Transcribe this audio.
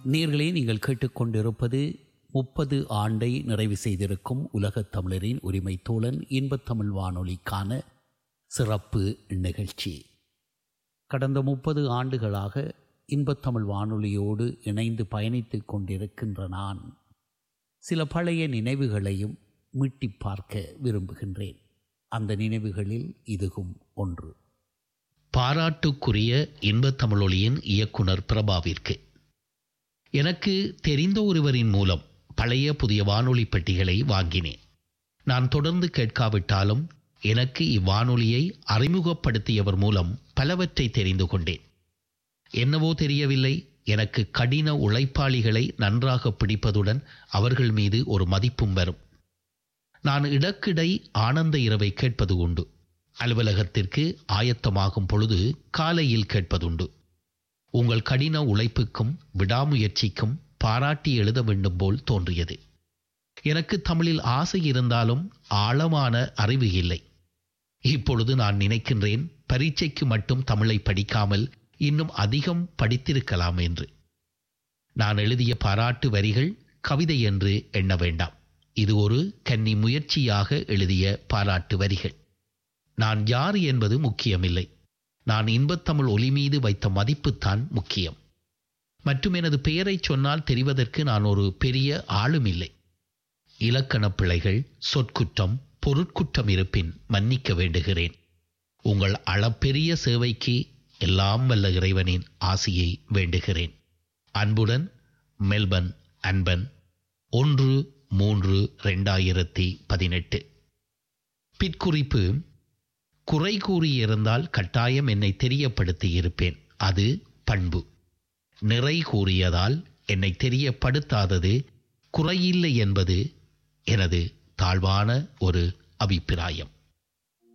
நேர்களே நீங்கள் கேட்டுக்கொண்டிருப்பது முப்பது ஆண்டை நிறைவு செய்திருக்கும் உலகத் தமிழரின் உரிமை தோழன் இன்பத் தமிழ் வானொலிக்கான சிறப்பு நிகழ்ச்சி கடந்த முப்பது ஆண்டுகளாக இன்பத் தமிழ் வானொலியோடு இணைந்து பயணித்துக் கொண்டிருக்கின்ற நான் சில பழைய நினைவுகளையும் மீட்டி பார்க்க விரும்புகின்றேன் அந்த நினைவுகளில் இதுவும் ஒன்று பாராட்டுக்குரிய இன்பத் தமிழொலியின் இயக்குனர் பிரபாவிற்கு எனக்கு தெரிந்த ஒருவரின் மூலம் பழைய புதிய வானொலி பெட்டிகளை வாங்கினேன் நான் தொடர்ந்து கேட்காவிட்டாலும் எனக்கு இவ்வானொலியை அறிமுகப்படுத்தியவர் மூலம் பலவற்றை தெரிந்து கொண்டேன் என்னவோ தெரியவில்லை எனக்கு கடின உழைப்பாளிகளை நன்றாக பிடிப்பதுடன் அவர்கள் மீது ஒரு மதிப்பும் வரும் நான் இடக்கிடை ஆனந்த இரவை கேட்பது உண்டு அலுவலகத்திற்கு ஆயத்தமாகும் பொழுது காலையில் கேட்பதுண்டு உங்கள் கடின உழைப்புக்கும் விடாமுயற்சிக்கும் பாராட்டி எழுத வேண்டும் போல் தோன்றியது எனக்கு தமிழில் ஆசை இருந்தாலும் ஆழமான அறிவு இல்லை இப்பொழுது நான் நினைக்கின்றேன் பரீட்சைக்கு மட்டும் தமிழை படிக்காமல் இன்னும் அதிகம் படித்திருக்கலாம் என்று நான் எழுதிய பாராட்டு வரிகள் கவிதை என்று எண்ண வேண்டாம் இது ஒரு கன்னி முயற்சியாக எழுதிய பாராட்டு வரிகள் நான் யார் என்பது முக்கியமில்லை நான் இன்பத்தமிழ் ஒலி மீது வைத்த மதிப்புத்தான் முக்கியம் மற்றும் எனது பெயரை சொன்னால் தெரிவதற்கு நான் ஒரு பெரிய ஆளும் இல்லை இலக்கணப் பிழைகள் சொற்குற்றம் பொருட்குற்றம் இருப்பின் மன்னிக்க வேண்டுகிறேன் உங்கள் அளப்பெரிய சேவைக்கு எல்லாம் வல்ல இறைவனின் ஆசியை வேண்டுகிறேன் அன்புடன் மெல்பர்ன் அன்பன் ஒன்று மூன்று ரெண்டாயிரத்தி பதினெட்டு பிற்குறிப்பு குறை கூறியிருந்தால் கட்டாயம் என்னை தெரியப்படுத்தி இருப்பேன் அது பண்பு நிறை கூறியதால் என்னை தெரியப்படுத்தாதது குறையில்லை என்பது எனது தாழ்வான ஒரு அபிப்பிராயம்